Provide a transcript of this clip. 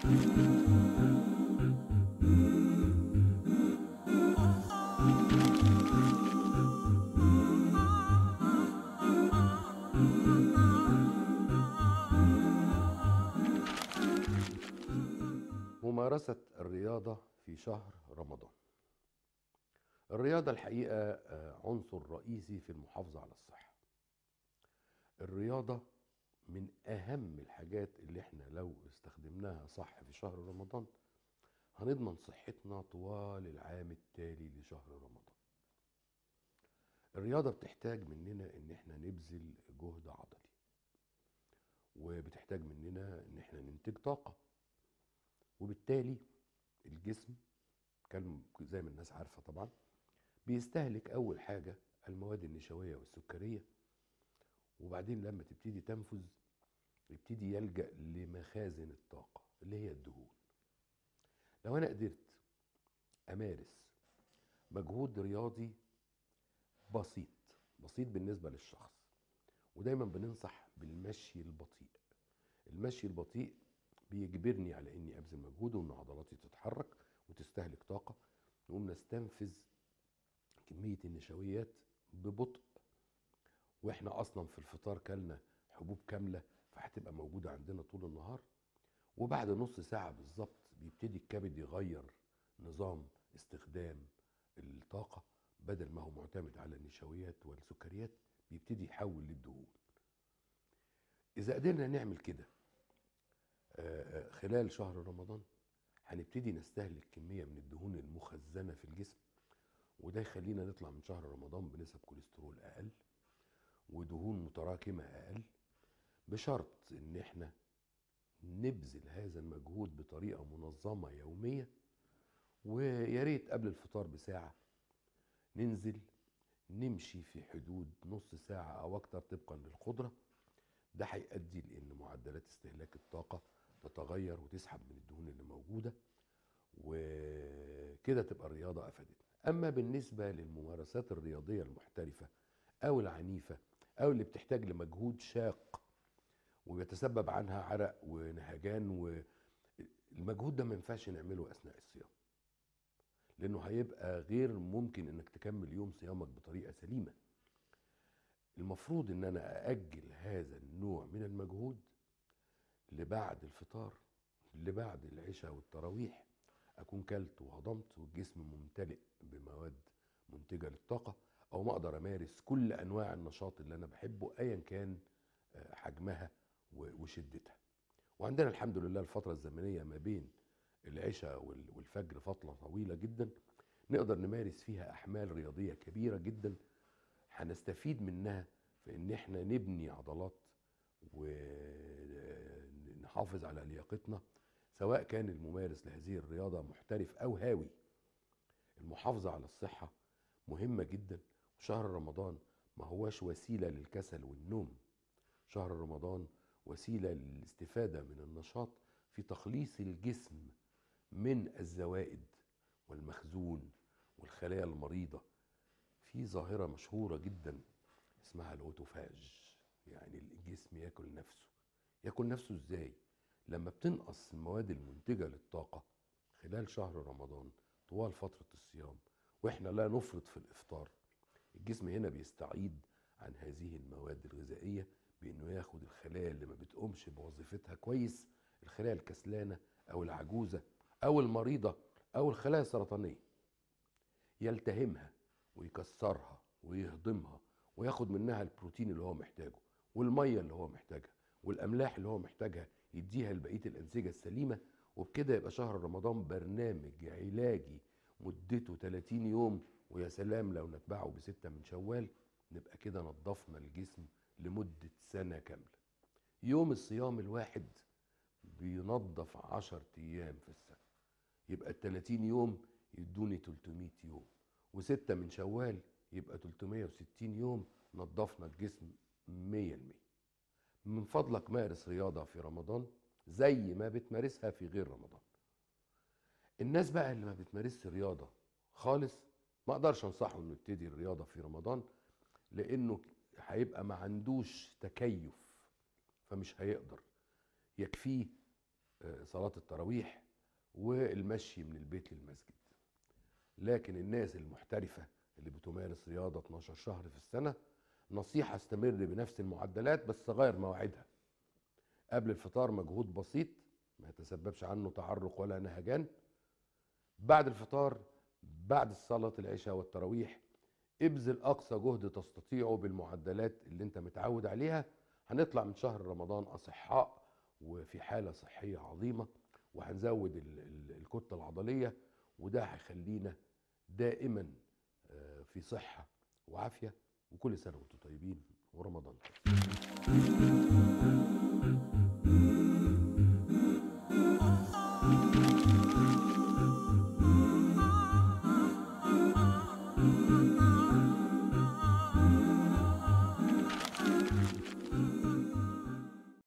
ممارسة الرياضة في شهر رمضان الرياضة الحقيقة آه، عنصر رئيسي في المحافظة على الصحة الرياضة من أهم الحاجات اللي احنا لو استخدمناها صح في شهر رمضان هنضمن صحتنا طوال العام التالي لشهر رمضان الرياضة بتحتاج مننا ان احنا نبذل جهد عضلي وبتحتاج مننا ان احنا ننتج طاقة وبالتالي الجسم كان زي ما الناس عارفة طبعا بيستهلك أول حاجة المواد النشوية والسكرية وبعدين لما تبتدي تنفذ يبتدي يلجأ لمخازن الطاقة اللي هي الدهون لو أنا قدرت أمارس مجهود رياضي بسيط بسيط بالنسبة للشخص ودايما بننصح بالمشي البطيء المشي البطيء بيجبرني على اني ابذل مجهود وان عضلاتي تتحرك وتستهلك طاقه نقوم نستنفذ كميه النشويات ببطء واحنا اصلا في الفطار كلنا حبوب كامله فهتبقى موجوده عندنا طول النهار وبعد نص ساعه بالظبط بيبتدي الكبد يغير نظام استخدام الطاقه بدل ما هو معتمد على النشويات والسكريات بيبتدي يحول للدهون اذا قدرنا نعمل كده آه، خلال شهر رمضان هنبتدي نستهلك كمية من الدهون المخزنة في الجسم وده يخلينا نطلع من شهر رمضان بنسب كوليسترول أقل ودهون متراكمة أقل بشرط إن إحنا نبذل هذا المجهود بطريقة منظمة يومية ويا ريت قبل الفطار بساعة ننزل نمشي في حدود نص ساعة أو أكتر طبقا للقدرة ده هيؤدي لأن معدلات استهلاك الطاقة تتغير وتسحب من الدهون اللي موجودة وكده تبقى الرياضة أفادتنا أما بالنسبة للممارسات الرياضية المحترفة أو العنيفة أو اللي بتحتاج لمجهود شاق ويتسبب عنها عرق ونهجان والمجهود ده ما ينفعش نعمله أثناء الصيام لأنه هيبقى غير ممكن إنك تكمل يوم صيامك بطريقة سليمة المفروض ان انا ااجل هذا النوع من المجهود لبعد الفطار لبعد العشاء والتراويح اكون كلت وهضمت والجسم ممتلئ بمواد منتجه للطاقه او ما اقدر امارس كل انواع النشاط اللي انا بحبه ايا كان آه، حجمها و- وشدتها وعندنا الحمد لله الفتره الزمنيه ما بين العشاء وال- والفجر فتره طويله جدا نقدر نمارس فيها احمال رياضيه كبيره جدا هنستفيد منها في ان احنا نبني عضلات ونحافظ على لياقتنا سواء كان الممارس لهذه الرياضة محترف او هاوي المحافظة على الصحة مهمة جدا وشهر رمضان ما هواش وسيلة للكسل والنوم شهر رمضان وسيلة للاستفادة من النشاط في تخليص الجسم من الزوائد والمخزون والخلايا المريضة في ظاهرة مشهورة جدا اسمها الاوتوفاج يعني الجسم ياكل نفسه ياكل نفسه ازاي لما بتنقص المواد المنتجة للطاقة خلال شهر رمضان طوال فترة الصيام واحنا لا نفرط في الافطار الجسم هنا بيستعيد عن هذه المواد الغذائية بانه ياخد الخلايا اللي ما بتقومش بوظيفتها كويس الخلايا الكسلانة او العجوزة او المريضة او الخلايا السرطانية يلتهمها ويكسرها ويهضمها وياخد منها البروتين اللي هو محتاجه والميه اللي هو محتاجها والاملاح اللي هو محتاجها يديها لبقيه الانسجه السليمه وبكده يبقى شهر رمضان برنامج علاجي مدته 30 يوم ويا سلام لو نتبعه بستة من شوال نبقى كده نظفنا الجسم لمدة سنة كاملة يوم الصيام الواحد بينظف عشر أيام في السنة يبقى ال 30 يوم يدوني 300 يوم وستة من شوال يبقى 360 يوم نظفنا الجسم 100% من فضلك مارس رياضة في رمضان زي ما بتمارسها في غير رمضان الناس بقى اللي ما بتمارسش رياضة خالص ما اقدرش انصحه انه يبتدي الرياضة في رمضان لانه هيبقى ما عندوش تكيف فمش هيقدر يكفيه آه، صلاة التراويح والمشي من البيت للمسجد لكن الناس المحترفة اللي بتمارس رياضة 12 شهر في السنة نصيحة استمر بنفس المعدلات بس غير مواعيدها قبل الفطار مجهود بسيط ما يتسببش عنه تعرق ولا نهجان بعد الفطار بعد صلاة العشاء والتراويح ابذل أقصى جهد تستطيعه بالمعدلات اللي انت متعود عليها هنطلع من شهر رمضان أصحاء وفي حالة صحية عظيمة وهنزود ال- ال- الكتلة العضلية وده هيخلينا دائما آه، في صحة وعافية وكل سنة وانتم طيبين ورمضان كريم